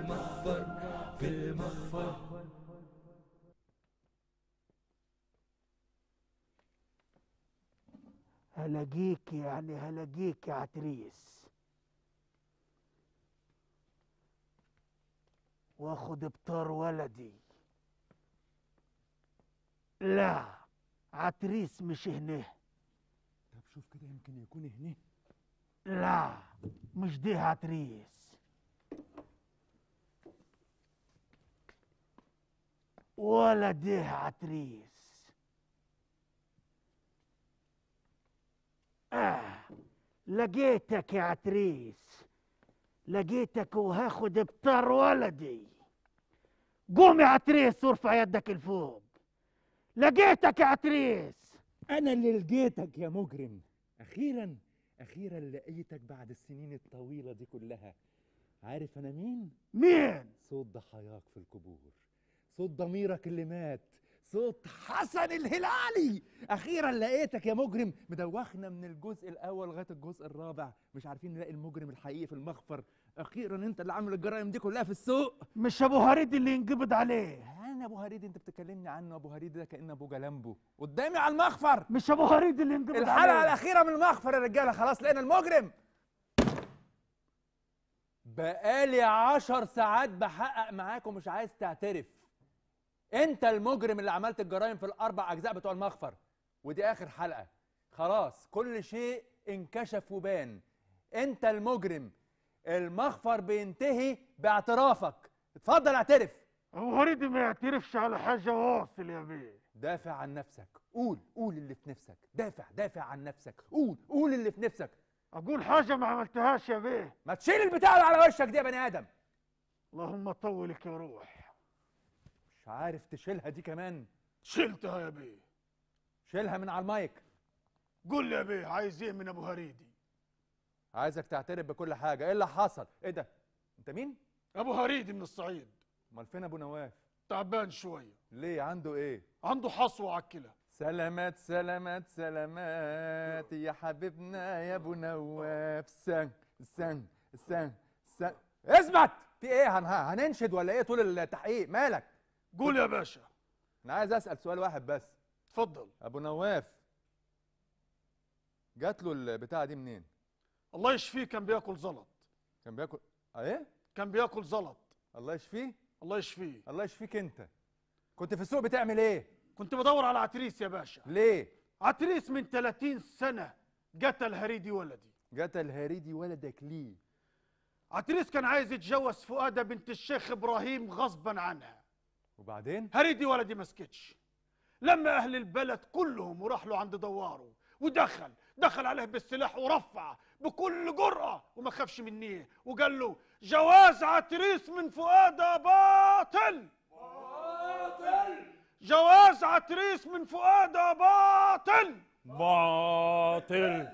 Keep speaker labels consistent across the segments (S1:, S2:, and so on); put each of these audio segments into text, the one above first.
S1: المخفر في المخفر
S2: هلاقيك يعني هلاقيك يا عتريس واخد بطار ولدي لا عتريس مش هنا
S3: طب شوف كده يمكن يكون هنا
S2: لا مش دي عتريس ولا دي عتريس آه لقيتك يا عتريس لقيتك وهاخد بطار ولدي قوم يا عتريس وارفع يدك لفوق لقيتك يا عتريس
S3: انا اللي لقيتك يا مجرم اخيرا اخيرا لقيتك بعد السنين الطويله دي كلها عارف انا مين
S2: مين
S3: صوت ضحاياك في القبور صوت ضميرك اللي مات صوت حسن الهلالي اخيرا لقيتك يا مجرم مدوخنا من الجزء الاول لغايه الجزء الرابع مش عارفين نلاقي المجرم الحقيقي في المخفر اخيرا انت اللي عامل الجرائم دي كلها في السوق
S2: مش ابو هريد اللي ينقبض عليه
S3: انا ابو هريد انت بتكلمني عنه ابو هريد ده كان ابو جلامبو قدامي على المخفر
S2: مش ابو هريد اللي ينقبض
S3: الحلقه
S2: عليه
S3: الاخيره من المخفر يا رجاله خلاص لقينا المجرم بقالي عشر ساعات بحقق معاك ومش عايز تعترف انت المجرم اللي عملت الجرائم في الاربع اجزاء بتوع المخفر ودي اخر حلقه خلاص كل شيء انكشف وبان انت المجرم المخفر بينتهي باعترافك اتفضل اعترف
S2: ابو هريد ما يعترفش على حاجه واصل يا بيه
S3: دافع عن نفسك قول قول اللي في نفسك دافع دافع عن نفسك قول قول اللي في نفسك
S2: اقول حاجه ما عملتهاش يا بيه
S3: ما تشيل البتاع اللي على وشك دي يا بني ادم
S2: اللهم طولك يا روح
S3: مش عارف تشيلها دي كمان
S2: شلتها يا بيه
S3: شيلها من على المايك
S2: قول لي يا بيه عايز ايه من ابو هريدي
S3: عايزك تعترف بكل حاجه ايه اللي حصل ايه ده انت مين
S2: ابو هريدي من الصعيد
S3: امال فين ابو نواف
S2: تعبان شويه
S3: ليه عنده ايه
S2: عنده حصوه على الكلى
S3: سلامات سلامات سلامات يا حبيبنا يا ابو نواف سن سن سن سن اثبت في ايه هن... هننشد ولا ايه طول التحقيق مالك
S2: قول يا باشا
S3: انا عايز اسال سؤال واحد بس
S2: اتفضل
S3: ابو نواف جات له البتاعه دي منين
S2: الله يشفيه كان بياكل زلط
S3: كان بياكل آه، ايه
S2: كان بياكل زلط
S3: الله يشفيه
S2: الله يشفيه
S3: الله يشفيك انت كنت في السوق بتعمل ايه
S2: كنت بدور على عتريس يا باشا
S3: ليه
S2: عتريس من 30 سنه قتل هريدي ولدي
S3: جت الهريدي ولدك ليه
S2: عتريس كان عايز يتجوز فؤاده بنت الشيخ ابراهيم غصبا عنها
S3: وبعدين
S2: هريدي ولدي ما سكتش لما اهل البلد كلهم وراح له عند دواره ودخل دخل عليه بالسلاح ورفع بكل جرأة وما خافش منيه وقال له جواز عتريس من فؤاده باطل باطل جواز عتريس من فؤاده باطل
S4: باطل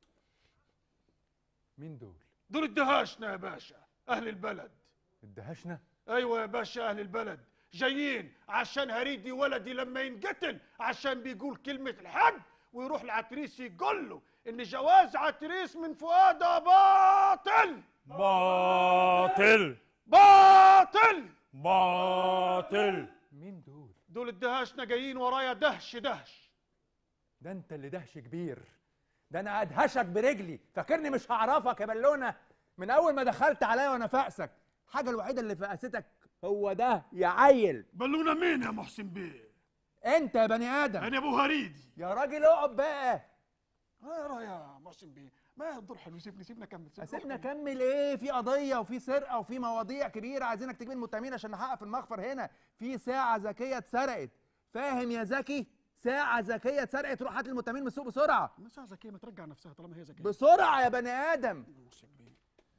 S3: مين دول
S2: دول ادهاشنا يا باشا اهل البلد
S3: الدهشنا
S2: ايوه يا باشا اهل البلد جايين عشان هريدي ولدي لما ينقتل عشان بيقول كلمة الحق ويروح لعتريس يقول له ان جواز عتريس من فؤاده باطل
S4: باطل
S2: باطل
S4: باطل
S3: مين دول
S2: دول الدهاشنا جايين ورايا دهش دهش
S3: ده انت اللي دهش كبير ده انا ادهشك برجلي فاكرني مش هعرفك يا بالونه من اول ما دخلت عليا وانا فاقسك الحاجه الوحيده اللي فقستك هو ده يا عيل
S2: بلونا مين يا محسن بيه
S3: انت يا بني ادم
S2: انا ابو هريدي
S3: يا راجل اقعد بقى
S2: اه يا محسن بيه ما الدور حلو سيبني سيبنا كمل
S3: سيبنا كمل ايه في قضيه وفي سرقه وفي مواضيع كبيره عايزينك تجيب المتهمين عشان نحقق في المخفر هنا في ساعه ذكيه اتسرقت فاهم يا زكي ساعه ذكيه اتسرقت روح هات المتهمين من السوق بسرعه
S2: مساء ذكيه ما ترجع نفسها طالما هي ذكيه
S3: بسرعه يا بني ادم
S2: محسن بيه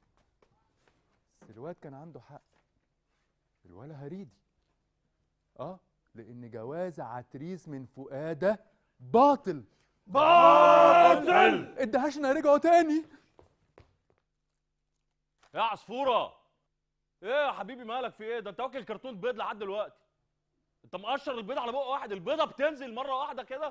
S3: بس الواد كان عنده حق الولا هريدي اه لان جواز عتريس من فؤاده باطل
S4: باطل
S3: الدهشنا رجعوا تاني
S4: يا عصفوره ايه يا حبيبي مالك في ايه ده انت واكل كرتون بيض لحد دلوقتي انت مقشر البيض على بق واحد البيضه بتنزل مره واحده كده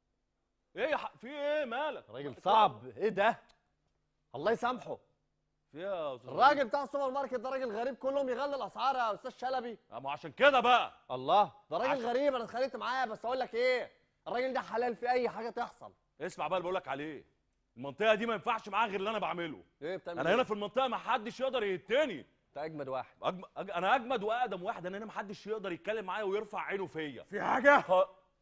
S4: ايه يا ح... في ايه مالك
S5: راجل صعب ايه ده الله يسامحه
S4: فيها يا استاذ
S5: الراجل بتاع السوبر ماركت ده راجل غريب كلهم يغلي الاسعار يا استاذ شلبي
S4: آه، ما عشان كده بقى
S5: الله ده راجل غريب انا اتخانقت معاه بس اقول لك ايه الراجل ده حلال في اي حاجه تحصل
S4: اسمع بقى اللي بقول لك عليه المنطقه دي ما ينفعش معاها غير اللي انا بعمله
S5: ايه بتعمل
S4: انا
S5: إيه؟
S4: هنا في المنطقه ما حدش يقدر يهتني
S5: انت اجمد واحد
S4: أجم... أج... انا اجمد واقدم واحد انا هنا ما حدش يقدر يتكلم معايا ويرفع عينه فيا
S2: في حاجه
S4: خ...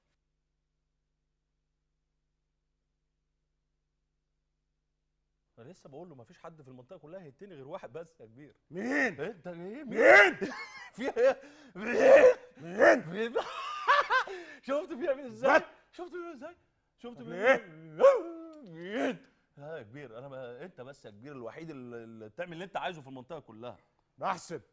S4: انا لسه بقول له ما فيش حد في المنطقه كلها هيهتني غير واحد بس يا كبير
S2: مين
S4: انت ايه مين
S2: مين
S4: في ايه مين
S2: مين
S4: مين شفت بيعمل ازاي
S2: بت.
S4: شفت بيعمل ازاي شفت
S2: طب
S4: بيعمل مين ها يا كبير انا ما... انت بس يا كبير الوحيد اللي اللي تعمل اللي انت عايزه في المنطقه كلها
S2: بحسب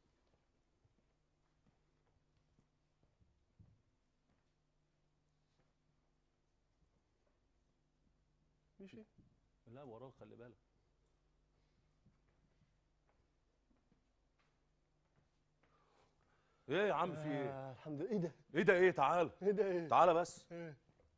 S4: ماشي لا وراك خلي بالك ايه يا عم في ايه
S5: آه الحمد لله ايه ده
S4: ايه ده ايه تعال
S5: ايه ده ايه
S4: تعالى بس
S5: ايه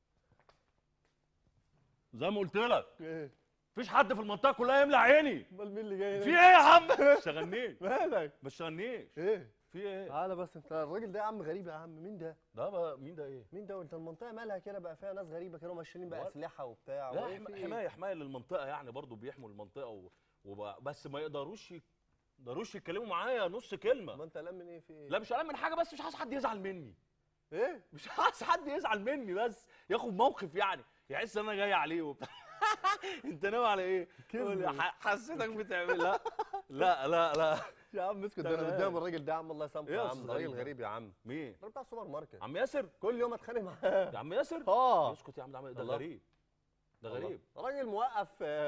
S4: زي ما قلت لك
S5: ايه
S4: مفيش حد في المنطقه كلها يملى عيني
S5: امال مين اللي جاي
S4: في
S5: هنا؟
S4: ايه يا عم ما تشغلنيش
S5: مالك
S4: ما تشغلنيش
S5: ايه
S4: في ايه
S5: تعالى بس انت الراجل ده يا عم غريب يا عم مين ده
S4: ده بقى مين ده ايه
S5: مين ده وانت المنطقه مالها كده بقى فيها ناس غريبه كده ماشيين
S4: ولا-
S5: باسلحه وبتاع
S4: لا
S5: وإيه
S4: حم-
S5: في إيه؟
S4: حمايه حمايه للمنطقه يعني برضو بيحموا المنطقه و... وب... بس ما يقدروش ي... يقدروش يتكلموا معايا نص
S5: ما
S4: كلمه
S5: انت قلقان من ايه في ايه
S4: لا مش قلقان من حاجه بس مش عايز حد يزعل مني
S5: ايه
S4: مش عايز حد يزعل مني بس ياخد موقف يعني يحس ان انا جاي عليه وبتاع انت ناوي على ايه؟ قول لي، ح- حسيتك بتعمل لا لا لا لا
S5: يا عم اسكت ده
S4: تمام.
S5: انا قدام الراجل ده يا عم الله يسامحه
S4: إيه
S5: يا
S4: يا
S5: عم
S4: أستاذ
S5: ده راجل
S4: غريب ده؟
S5: غريب يا عم
S4: مين؟
S5: الراجل بتاع السوبر ماركت
S4: عم ياسر؟
S5: كل يوم اتخانق معاه
S4: يا عم ياسر؟
S5: اه
S4: اسكت يا عم ده عم- ده
S5: الله.
S4: غريب ده غريب
S5: راجل موقف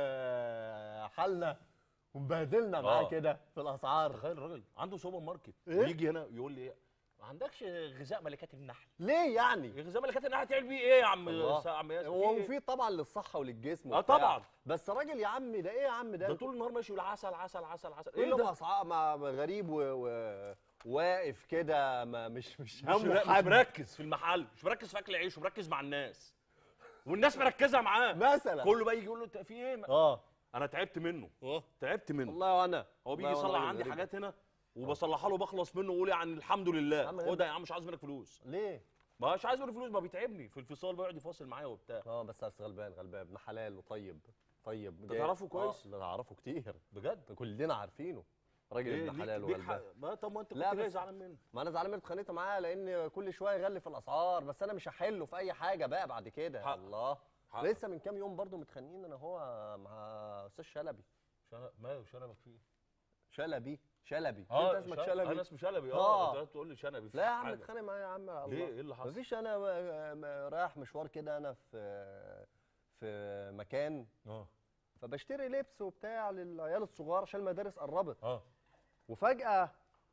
S5: آه، حالنا ومبهدلنا معاه
S4: آه.
S5: كده في الاسعار
S4: تخيل الراجل عنده سوبر ماركت
S5: إيه؟
S4: ويجي هنا يقول لي ايه ما عندكش غذاء ملكات النحل
S5: ليه يعني
S4: غذاء ملكات النحل تعمل بيه ايه يا عم
S5: الله.
S4: يا عم ياسر
S5: هو
S4: في إيه؟
S5: مفيد طبعا للصحه وللجسم
S4: اه
S5: وبتاع.
S4: طبعا
S5: بس راجل يا عم ده ايه يا عم ده
S4: ده طول النهار ماشي يقول عسل عسل عسل عسل
S5: كل
S4: ايه
S5: يوم
S4: ده
S5: اسعار مع غريب و... و... واقف كده ما مش مش
S4: مش,
S5: همه
S4: مر- مش
S5: حد
S4: مركز في المحل مش مركز في اكل عيش ومركز مع الناس والناس مركزه معاه
S5: مثلا
S4: كله بقى يجي يقول له انت في ايه
S5: اه
S4: انا تعبت منه
S5: اه
S4: تعبت منه
S5: والله وانا
S4: هو بيجي
S5: والله وأنا
S4: يصلح
S5: راجل
S4: عندي
S5: غريب.
S4: حاجات هنا وبصلحها له وبخلص منه واقول يعني الحمد لله
S5: عم
S4: هو
S5: غريب.
S4: ده يا عم مش عايز منك فلوس
S5: ليه
S4: ما مش عايز منك فلوس ما بيتعبني في الفصال بيقعد يفاصل معايا وبتاع
S5: اه بس بس غلبان غلبان ابن حلال وطيب طيب
S4: أنت
S5: جاي-
S4: تعرفه كويس؟
S5: اه ده اعرفه كتير
S4: بجد
S5: كلنا عارفينه راجل
S4: ليه
S5: ابن
S4: ليك-
S5: حلال
S4: ليك
S5: وغلبان
S4: حق- ما طب ما انت
S5: لا
S4: كنت جاي
S5: بس-
S4: زعلان منه
S5: ما انا زعلان من اتخانقت معاه لان كل شويه يغلي في الاسعار بس انا مش هحله في اي حاجه بقى بعد كده
S4: حق.
S5: الله
S4: حق.
S5: لسه من كام يوم برضو متخانقين انا هو مع استاذ شلبي
S4: شنب ماله شنبك فيه
S5: شلبي شلبي
S4: اه
S5: انت اسمك
S4: شنب-
S5: شلبي
S4: انا اسمي شلبي
S5: آه.
S4: اه انت تقول لي شنبي في
S5: لا يا عم
S4: حاجة.
S5: اتخانق معايا يا عم الله.
S4: ليه ايه اللي حصل
S5: مفيش انا م- م- رايح مشوار كده انا في في مكان
S4: اه
S5: فبشتري لبس وبتاع للعيال الصغار عشان المدارس قربت
S4: اه
S5: وفجأة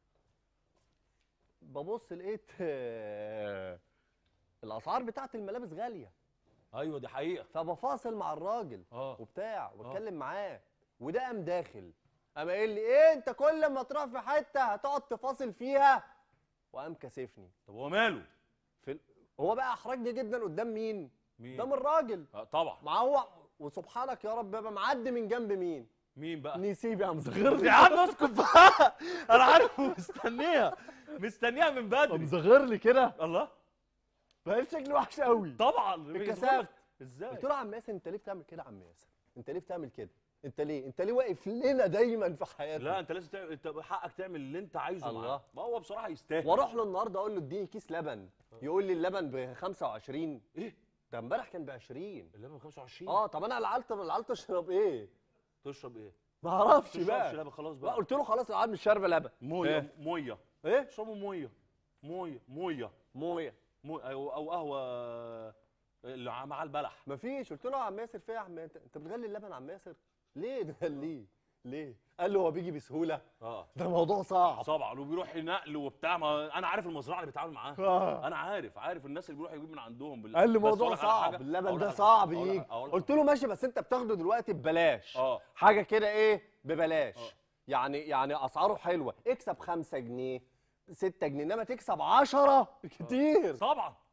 S5: ببص لقيت آه، الأسعار بتاعت الملابس غالية
S4: ايوه دي حقيقه
S5: فبفاصل مع الراجل
S4: اه
S5: وبتاع واتكلم معاه وده قام داخل قام قايل لي ايه انت كل ما تروح في حته هتقعد تفاصل فيها وقام كاسفني
S4: طب هو ماله
S5: في ال... هو بقى احرجني جدا قدام مين
S4: مين
S5: قدام الراجل
S4: آه طبعا
S5: ما هو وسبحانك يا رب بقى معدي من جنب مين
S4: مين بقى
S5: نسيب يا مصغرني
S4: يا عم اسكت بقى انا عارف مستنيها مستنيها من بدري
S5: مصغر لي كده
S4: الله
S5: فقال شكلي وحش قوي
S4: طبعا
S5: اتكسفت.
S4: ازاي
S5: قلت له يا عم ياسر انت ليه بتعمل كده يا عم ياسر انت ليه بتعمل كده انت ليه انت ليه واقف لنا دايما في حياتنا
S4: لا انت لازم تعمل انت حقك تعمل اللي انت عايزه
S5: الله.
S4: معاه ما هو بصراحه يستاهل
S5: واروح له النهارده اقول له اديني كيس لبن يقول لي اللبن ب 25
S4: ايه
S5: ده امبارح كان ب 20
S4: اللبن 25
S5: اه طب انا العلت العلت اشرب ايه
S4: تشرب ايه
S5: ما اعرفش
S4: تشربش
S5: بقى
S4: لبن خلاص
S5: بقى
S4: بقى
S5: قلت له خلاص العيال مش شاربه لبن
S4: ميه
S5: إيه؟
S4: ميه
S5: ايه
S4: اشربوا ميه ميه ميه
S5: مويه
S4: مو- او او قهوه اللي مع البلح
S5: مفيش قلت له يا عم ياسر في إيه يا عم انت انت بتغلي اللبن يا عم ياسر ليه ده ليه ليه قال له هو بيجي بسهوله
S4: اه
S5: ده موضوع صعب
S4: طبعا وبيروح ينقل وبتاع ما انا عارف المزرعه اللي بيتعامل معاها
S5: آه.
S4: انا عارف عارف الناس اللي بيروح يجيب من عندهم بال...
S5: قال لي
S4: بس
S5: موضوع
S4: أقول لك على
S5: صعب
S4: حاجة،
S5: اللبن
S4: أقول
S5: ده
S4: لك على-
S5: صعب
S4: أقول لك-
S5: يجي
S4: أقول لك-
S5: قلت له ماشي بس انت بتاخده دلوقتي ببلاش
S4: اه
S5: حاجه كده ايه ببلاش
S4: آه.
S5: يعني يعني اسعاره حلوه اكسب 5 جنيه 6 جنيه انما تكسب 10 كتير
S4: طبعا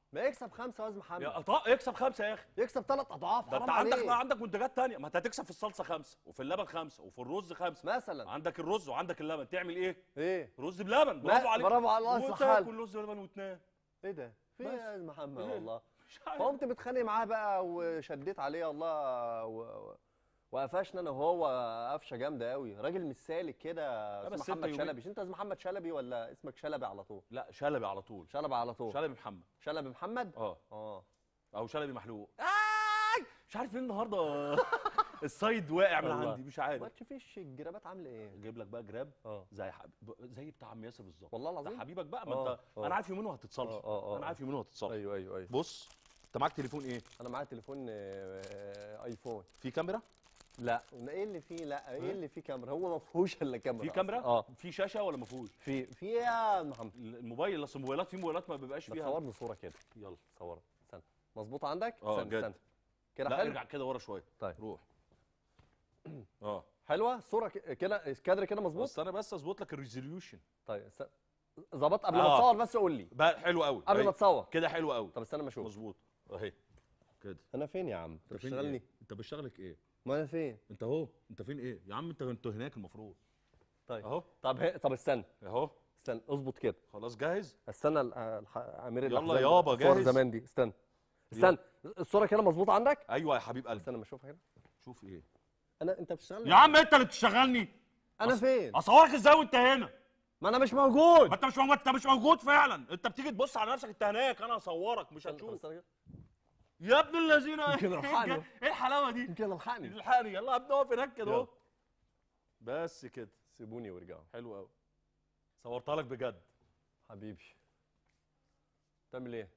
S5: ما يكسب خمسه يا استاذ محمد
S4: يا طا اكسب خمسه يا اخي
S5: يكسب ثلاث اضعاف
S4: ده
S5: حرام
S4: انت عندك
S5: عليك.
S4: ما عندك منتجات تانية ما انت هتكسب في الصلصه خمسه وفي اللبن خمسه وفي الرز خمسه
S5: مثلا
S4: عندك الرز وعندك اللبن تعمل ايه؟
S5: ايه
S4: رز بلبن برافو عليك
S5: برافو على الله يصلح حالك.
S4: وتاكل رز بلبن وتنام
S5: ايه ده في إيه
S4: بس.
S5: يا استاذ محمد
S4: إيه؟
S5: والله
S4: مش عارف
S5: فقمت متخانق معاه بقى وشديت عليه والله و... و... وقفشنا انا وهو قفشه جامده قوي راجل مش سالك كده
S4: لا،
S5: اسمه
S4: بس انت
S5: محمد
S4: يومين-
S5: شلبي مش انت اسمه محمد شلبي ولا اسمك شلبي على طول
S4: لا شلبي على طول
S5: شلبي على طول
S4: شلبي محمد
S5: شلبي محمد
S4: اه
S5: اه
S4: او شلبي محلوق آي! مش عارف ليه النهارده الصيد واقع من
S5: والله.
S4: عندي مش
S5: ما
S4: عارف
S5: تشوفيش الجرابات عامله ايه
S4: اجيب لك بقى جراب
S5: اه
S4: زي حب... زي بتاع عم ياسر بالظبط
S5: والله
S4: ده
S5: العظيم
S4: حبيبك بقى ما
S5: آه،
S4: انت
S5: آه.
S4: انا عارف يومين وهتتصالح
S5: آه، آه، آه.
S4: انا عارف يومين وهتتصالح
S5: ايوه ايوه ايوه
S4: بص انت معاك تليفون ايه
S5: انا معايا تليفون آه، ايفون
S4: في كاميرا
S5: لا ايه اللي فيه لا ايه اللي فيه كاميرا هو ما فيهوش الا كاميرا
S4: في
S5: أصلاً.
S4: كاميرا
S5: اه
S4: في شاشه ولا ما فيهوش
S5: في في إيه يا محمد
S4: الموبايل اصل الموبايلات في موبايلات ما بيبقاش
S5: ما
S4: فيها
S5: تصور لي صوره كده
S4: يلا
S5: صورها استنى مظبوط عندك
S4: اه،
S5: استنى
S4: جد.
S5: استنى كده
S4: لا
S5: حلو
S4: ارجع كده ورا شويه
S5: طيب.
S4: روح اه
S5: حلوه الصوره ك- كده الكادر كده مظبوط
S4: بس انا بس اظبط لك الريزوليوشن
S5: طيب است- ظبط قبل ما
S4: آه.
S5: تصور بس قول لي
S4: بقى حلو قوي
S5: قبل ما تصور
S4: كده حلو قوي
S5: طب استنى ما اشوف
S4: مظبوط اهي كده
S5: انا فين يا عم انت بتشتغلني
S4: انت بشتغلك ايه
S5: ما انا فين
S4: انت اهو انت فين ايه يا عم انت انت هناك المفروض
S5: طيب
S4: اهو
S5: طب هي... طب استنى
S4: اهو
S5: استنى اظبط كده
S4: خلاص جاهز
S5: استنى ال- الح- امير
S4: يلا
S5: الأحزان
S4: يابا،
S5: صور
S4: جاهز؟
S5: زمان دي استنى استنى الصوره كده مظبوطه عندك
S4: ايوه يا حبيب قلبي
S5: استنى ما اشوفها كده
S4: شوف ايه
S5: انا انت بتشتغلني
S4: يا عم انت اللي بتشغلني
S5: انا فين
S4: اصورك ازاي وانت هنا
S5: ما انا مش موجود
S4: ما انت مش موجود انت مش موجود فعلا انت بتيجي تبص على نفسك انت هناك انا هصورك مش
S5: استنى، طب
S4: هتشوف
S5: استنى كده.
S4: يا ابن الذين
S5: يمكن الحقني.
S4: ايه الحلاوه دي
S5: يمكن الحقني
S4: الحقني يلا يا ابني اقف هناك كده اهو
S5: يلا.
S4: بس كده
S5: سيبوني وارجعوا
S4: حلو قوي صورتها لك بجد
S5: حبيبي تعمل ايه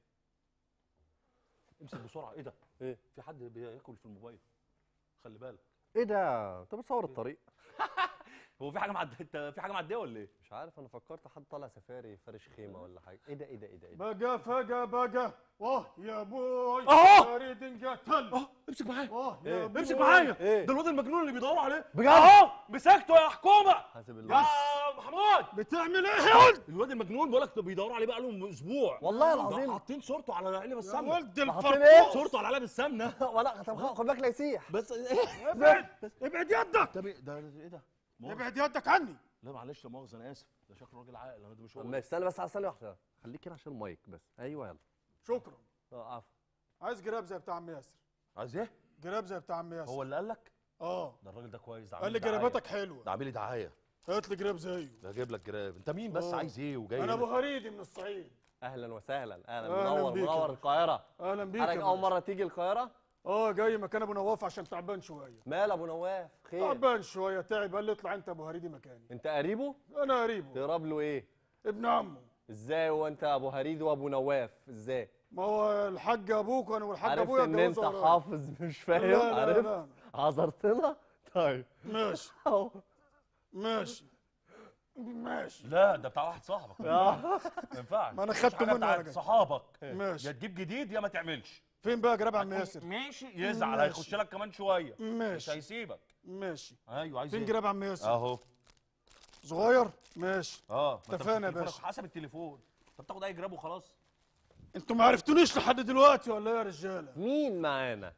S4: امسك بسرعه ايه ده
S5: ايه
S4: في حد بياكل في الموبايل خلي بالك
S5: ايه ده انت بتصور الطريق
S4: هو في حاجه معديه انت في حاجه معديه ولا ايه
S5: مش عارف انا فكرت حد طالع سفاري فارش خيمه ولا حاجه ايه ده ايه ده ايه ده, إيه ده؟
S2: بقى فقا بقى واه يا بوي
S4: أهو.
S2: اريد انقتل
S4: اه امسك معايا
S2: واه
S5: إيه؟
S2: يا
S4: امسك
S2: بوي.
S4: معايا
S5: إيه؟
S4: ده الواد المجنون اللي بيدوروا عليه
S5: بجد؟
S4: اهو مسكته يا حكومه
S5: حاسب الله
S4: يا محمود
S2: بتعمل ايه يا ولد
S4: الواد المجنون بيقول لك بيدوروا عليه بقى لهم اسبوع
S5: والله
S4: ده
S5: العظيم
S4: حاطين صورته على علب
S2: يا
S4: السمنه
S2: ولد
S5: حاطين
S2: الفرق
S5: إيه؟
S4: صورته على علب السمنه
S5: ولا طب خد بالك لا يسيح
S4: بس
S2: ابعد ابعد يدك
S4: طب إيه؟ ده ايه ده مؤاخذة.
S2: ابعد يدك عني
S4: لا معلش لا مؤاخذه انا اسف ده شكله راجل عاقل انا ده مش هو
S5: ماشي استنى بس على ثانيه واحده خليك كده عشان المايك بس ايوه يلا
S2: شكرا
S5: اه عفوا
S2: عايز جراب زي بتاع عم ياسر
S4: عايز ايه
S2: جراب زي بتاع عم ياسر
S4: هو اللي قال لك
S2: اه
S4: ده الراجل ده كويس ده
S2: قال
S4: عامل
S2: لي
S4: دعاية.
S2: جراباتك حلوه
S4: ده عامل لي دعايه
S2: هات لي جراب زيه
S4: ده جايب لك جراب انت مين بس
S2: آه.
S4: عايز ايه وجاي
S2: انا ابو
S4: هنا؟
S2: هريدي من الصعيد
S5: اهلا وسهلا اهلا
S2: أهلاً
S5: منور
S2: بيك يا
S5: منور
S2: باشا.
S5: القاهره
S2: اهلا بيك
S5: حضرتك
S2: يا
S5: اول
S2: باشا.
S5: مره تيجي القاهره
S2: اه جاي مكان ابو نواف عشان تعبان شويه
S5: مال ابو نواف خير
S2: تعبان شويه تعب قال لي اطلع انت ابو هريدي مكاني
S5: انت قريبه
S2: انا قريبه
S5: تقرب له ايه
S2: ابن عمه
S5: ازاي هو انت ابو هريد وابو نواف ازاي
S2: ما هو الحاج ابوك وانا والحاج
S5: عرفت
S2: ابويا
S5: ان انت
S2: اتجوزوا قريب.
S5: حافظ مش فاهم
S2: لا لا
S5: عرفت
S2: لا
S5: عذرتنا طيب
S2: ماشي
S5: اهو
S2: ماشي ماشي
S4: لا ده بتاع واحد صاحبك
S5: آه.
S4: ما ينفعش
S2: ما أنا
S4: مش
S2: خدته
S4: حاجة
S2: منه
S4: بتاعت
S2: وأنا جاي.
S4: صحابك
S2: ماشي.
S4: يا تجيب جديد يا ما تعملش
S2: فين بقى جراب عم ياسر
S4: ماشي يزعل
S2: ماشي.
S4: هيخش لك كمان شويه مش
S2: ماشي
S4: هيسيبك
S2: ماشي
S4: ايوه عايز
S2: فين
S4: ايه
S2: جراب عم ياسر
S4: اهو
S2: صغير ماشي
S4: اه ما انت
S2: اتفقنا يا
S4: بتليفونك
S2: باشا.
S4: حسب التليفون انت بتاخد اي جراب وخلاص
S2: انتوا ما عرفتونيش لحد دلوقتي ولا ايه يا رجاله
S5: مين معانا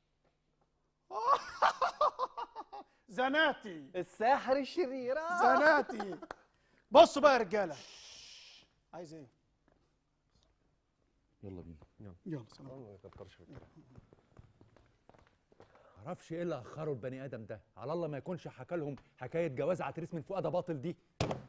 S2: زناتي
S5: الساحر الشرير آه.
S2: زناتي بصوا بقى يا رجاله عايز ايه
S4: يلا بينا
S2: يلا سلام
S5: ما يكترش في الكلام.
S3: معرفش ايه اللي اخره البني ادم ده على الله ما يكونش حكى لهم حكايه جواز عتريس من فؤاد باطل دي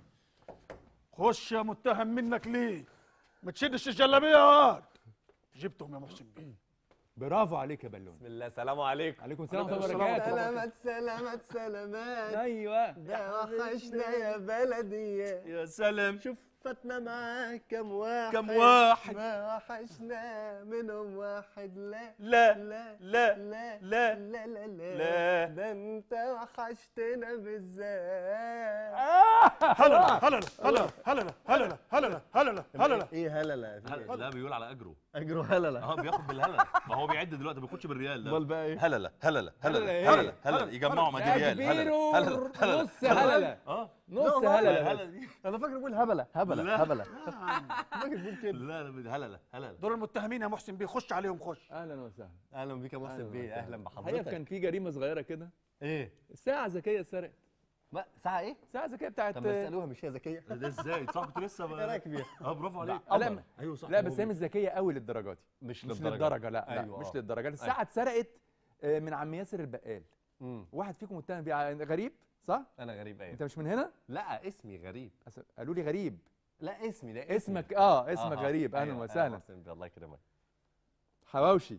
S2: خش يا متهم منك ليه ما تشدش الجلابيه يا واد جبتهم يا محسن بيه
S3: برافو عليك يا بالون
S5: بسم الله السلام عليكم
S3: عليكم السلام ورحمه
S2: عليكم
S3: الله
S2: السلام
S3: وبركاته
S5: سلامات سلامات سلامات
S3: ايوه
S5: ده وحشنا يا بلدي
S4: يا سلام
S5: شوف فاتنا معاك كم واحد
S4: كم واحد.
S5: ما وحشنا منهم واحد لا
S4: لا
S5: لا
S4: لا
S5: لا
S4: لا
S5: لا لا
S4: لا.
S5: ده انت وحشتنا بالذات
S2: هلا هلا هلا هلا هلا هلا هلا هلا
S5: ايه هللا في إيه؟
S4: لا بيقول على اجره
S5: اجره هللا
S4: اه بياخد بالهلله ما هو بيعد دلوقتي ما بياخدش بالريال ده
S5: امال بقى ايه
S4: هلله هلله
S3: هللة
S4: هلله
S3: إيه؟
S4: هلله هلله يجمعوا ما دي
S3: يا
S4: ريال
S3: كبير
S4: هلله هلله
S3: نص هلله
S4: اه
S3: نص
S5: والله
S3: هلله
S4: هلا
S3: بس.
S4: دي
S5: انا فاكر بقول هبله هبله
S4: لا.
S5: هبله فاكر بقول كده
S4: لا لا هلا لا هلا
S2: دول المتهمين يا محسن بيه خش عليهم خش
S3: اهلا وسهلا
S5: اهلا بيك يا
S3: أهلاً
S5: محسن بيه
S3: وسهلاً.
S5: اهلا
S3: الحقيقه
S5: بحضرتك
S3: كان في جريمه صغيره كده
S5: ايه
S3: الساعه الذكيه اتسرقت
S5: ما ساعه ايه
S3: الساعه الذكيه بتاعت
S5: طب ما تسالوها مش هي ذكيه
S4: ده ازاي صح كنت لسه
S5: ايه
S4: بقى
S5: رايك بيها
S4: اه برافو عليك
S3: لا، لا،
S4: ايوه صح
S3: لا
S4: هو
S3: بس هي مش ذكيه قوي للدرجه دي
S5: مش
S3: مش للدرجه لا لا
S5: أيوة،
S3: مش
S5: آه.
S3: للدرجه الساعه اتسرقت آه، من عم ياسر البقال
S5: مم.
S3: واحد فيكم متهم بيه غريب صح
S5: انا غريب ايه
S3: انت مش من هنا
S5: لا اسمي غريب
S3: أس- قالوا لي غريب
S5: لا اسمي ده اسمي.
S3: اسمك اه اسمك
S5: آه، آه.
S3: غريب اهلا
S5: أيوة،
S3: وسهلا
S5: محسن بيه، الله يكرمك
S3: حواوشي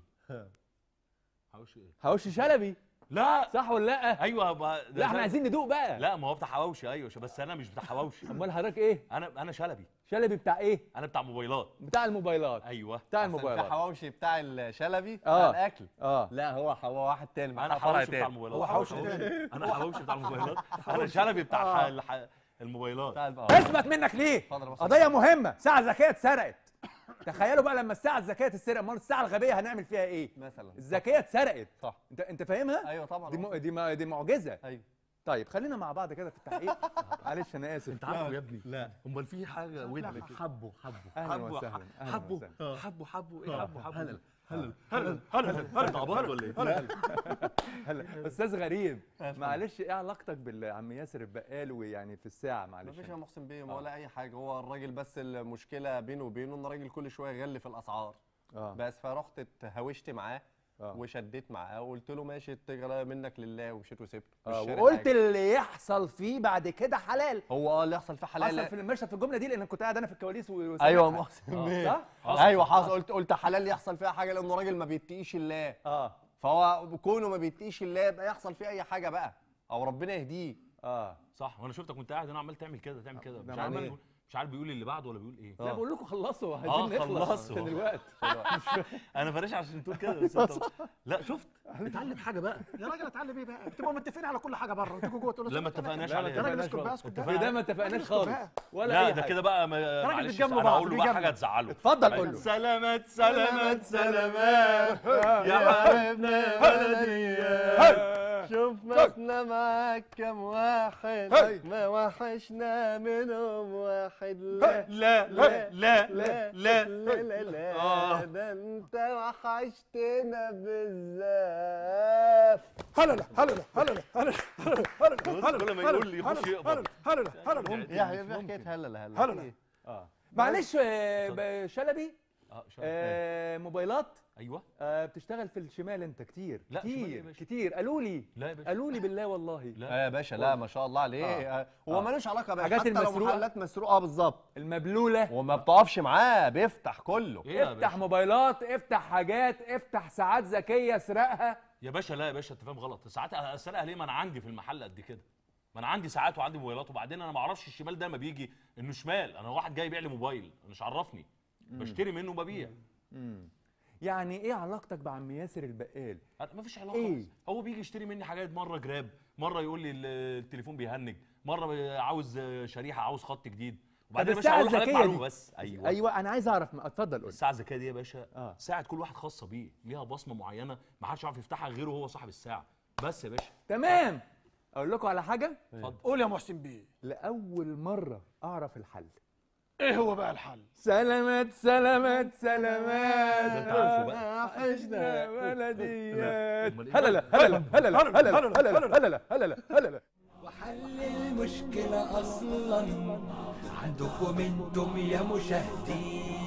S4: حواوشي ايه
S3: حواوشي شلبي
S4: لا
S3: صح ولا لا
S4: ايوه ما ده
S3: لا احنا
S4: شلبي.
S3: عايزين ندوق بقى
S4: لا ما هو بتاع حواوشي ايوه بس انا مش بتاع حواوشي
S3: امال حضرتك ايه
S4: انا انا شلبي
S3: شلبي بتاع ايه
S4: انا بتاع موبايلات
S3: بتاع الموبايلات
S4: ايوه
S3: بتاع
S5: أحسن في
S3: الموبايلات
S5: حواوشي بتاع الشلبي
S3: آه.
S5: بتاع الاكل
S3: اه
S5: لا هو حوا واحد تاني
S4: انا
S5: فرع
S4: حواوشي بتاع
S5: تاني.
S4: الموبايلات
S2: هو حواوشي
S4: انا حواوشي بتاع الموبايلات انا شلبي بتاع
S5: آه.
S4: الح- الح- الموبايلات
S5: بتاع الب- آه.
S3: اثبت منك ليه
S5: اتفضل يا باشا.
S3: قضيه مهمه ساعه ذكيه اتسرقت تخيلوا بقى لما الساعه الذكيه تتسرق امال الساعه الغبيه هنعمل فيها ايه
S5: مثلا
S3: الذكيه اتسرقت
S5: صح
S3: انت انت فاهمها
S5: ايوه طبعا
S3: دي م... دي م... دي معجزه
S5: ايوه
S3: طيب خلينا مع بعض كده في التحقيق معلش انا اسف
S4: انت عارفه يا ابني
S5: لا
S4: امال في حاجه ودنك
S5: حبه حبه
S3: اهلا
S4: حبوا
S3: وسهلا اهلا
S4: حبوا
S3: وسهلا
S4: حبوا حبوا ايه حبوا حبوا
S5: هلا
S4: هلا هلا هلا انت عبط ولا ايه؟
S3: هلا استاذ غريب
S5: اتفضل.
S3: معلش ايه علاقتك بالعم ياسر البقال ويعني في الساعه معلش
S5: مفيش يا محسن بيه ولا اي حاجه هو الراجل بس المشكله بينه وبينه ان الراجل كل شويه يغلي في الاسعار
S3: اه
S5: بس فرحت اتهاوشت معاه
S3: اه
S5: وشديت معاه وقلت له ماشي اتجرى منك لله ومشيت وسبته مش
S3: اه
S5: شاري
S3: وقلت
S5: حاجة.
S3: اللي يحصل فيه بعد كده حلال
S5: هو اه اللي يحصل فيه
S3: حصل
S5: حلال
S3: في المشهد في الجمله دي لان كنت قاعد انا في الكواليس و- وسامعها.
S5: ايوه محسن بيه
S3: صح
S5: ايوه حصل قلت قلت حلال يحصل فيها حاجه لانه راجل ما بيتقيش الله
S3: اه
S5: فهو كونه ما بيتقيش الله يبقى يحصل فيه اي حاجه بقى او ربنا يهديه
S3: اه
S4: صح وانا شفتك وانت قاعد انا عمال تعمل كده تعمل كده
S3: ده
S4: مش عارف
S3: عمال
S4: بيقول- مش عارف بيقول اللي بعده ولا بيقول ايه
S3: لا بقول لكم خلصوا عايزين
S4: آه،
S3: نخلص
S4: خلصوا.
S3: عشان الوقت
S4: انا فريش عشان تقول كده بس انت لا شفت اتعلم حاجه بقى
S2: يا راجل اتعلم ايه بقى بتبقوا متفقين على كل حاجه بره وتيجوا جوه تقولوا
S4: لا ما
S2: اسكت بقى.
S4: اتفقناش
S3: لا، ما
S2: يا راجل
S4: عليها
S2: اسكت بقى اسكت
S3: في
S2: بقى
S3: ده ما اتفقناش
S2: اسكت
S3: خالص
S2: بقى.
S3: ولا
S4: لا
S3: اي
S4: ده
S3: حاجة.
S4: كده بقى ما-
S2: راجل
S4: معلش
S2: بتجاملوا
S4: انا
S2: بعض،
S4: هقول له بقى
S2: بيجاملوا.
S4: حاجه تزعله
S3: اتفضل قول له
S4: سلامات سلامات سلامات يا
S5: حبيبنا بلدية شوف احنا معاك كم واحد ما وحشنا منهم واحد لا
S4: لا لا لا
S5: لا
S4: لا
S5: لا لا
S4: آه.
S5: لا ده انت وحشتنا بالزاف
S2: هلا لا هلا لا هلا لا هلا لا هلا لا
S4: بص كل ما يقول لي يخش يقبض
S2: هلا لا هلا لا
S5: يحيى في حكايه هلا لا هلا
S2: هلا لا.
S5: إيه؟
S3: اه معلش آه، ب- شلبي
S4: اه شاطر.
S3: آه موبايلات
S4: ايوه
S3: آه بتشتغل في الشمال انت كتير
S4: لا، شمال إيه يا
S3: كتير
S4: باشا؟
S3: كتير قالوا لي
S4: لا يا باشا
S3: قالوا لي بالله والله
S4: لا
S5: اه يا باشا لا ما شاء الله عليه آه. هو
S3: آه.
S5: ملوش علاقه بقى
S3: حاجات
S5: حتى لو
S3: المسروقة.
S5: محلات مسروقه بالظبط
S3: المبلوله
S5: وما بتقفش معاه بيفتح كله
S4: ايه يا
S3: افتح
S4: باشا
S3: موبايلات افتح حاجات افتح ساعات ذكيه اسرقها
S4: يا باشا لا يا باشا انت فاهم غلط ساعات اسرقها ليه ما انا عندي في المحل قد كده ما انا عندي ساعات وعندي موبايلات وبعدين انا ما اعرفش الشمال ده ما بيجي انه شمال انا واحد جاي يبيع لي موبايل مش عرفني بشتري منه وببيع
S3: يعني ايه علاقتك بعم ياسر البقال
S4: ما فيش علاقه
S3: إيه؟
S4: إيه؟ هو بيجي يشتري مني حاجات مره جراب مره يقول لي ال- التليفون بيهنج مره عاوز شريحه عاوز خط جديد وبعدين يا باشا
S3: الساعة
S4: اقول لحضرتك
S3: الذكية
S4: معلومه
S3: دي.
S4: بس ايوه
S3: ايوه انا عايز اعرف ما- اتفضل قول
S4: الساعه الذكيه دي يا باشا
S3: آه.
S4: ساعه كل واحد خاصه بيه ليها بصمه معينه ما حدش يعرف يفتحها غيره هو صاحب الساعه بس يا باشا
S3: تمام اقول لكم على حاجه
S4: اتفضل
S2: قول يا محسن بيه
S3: لاول مره اعرف الحل
S2: ايه هو بقى الحل
S3: سلامات سلامات سلامات
S4: ده انت عارفه بقى
S3: وحشنا بلديات
S4: أمال إيه؟
S3: هلا لا هلا لا هلا لا هلا لا هلا لا هلا لا هلا لا هلا لا
S1: وحل المشكلة أصلا عندكم انتم يا مشاهدين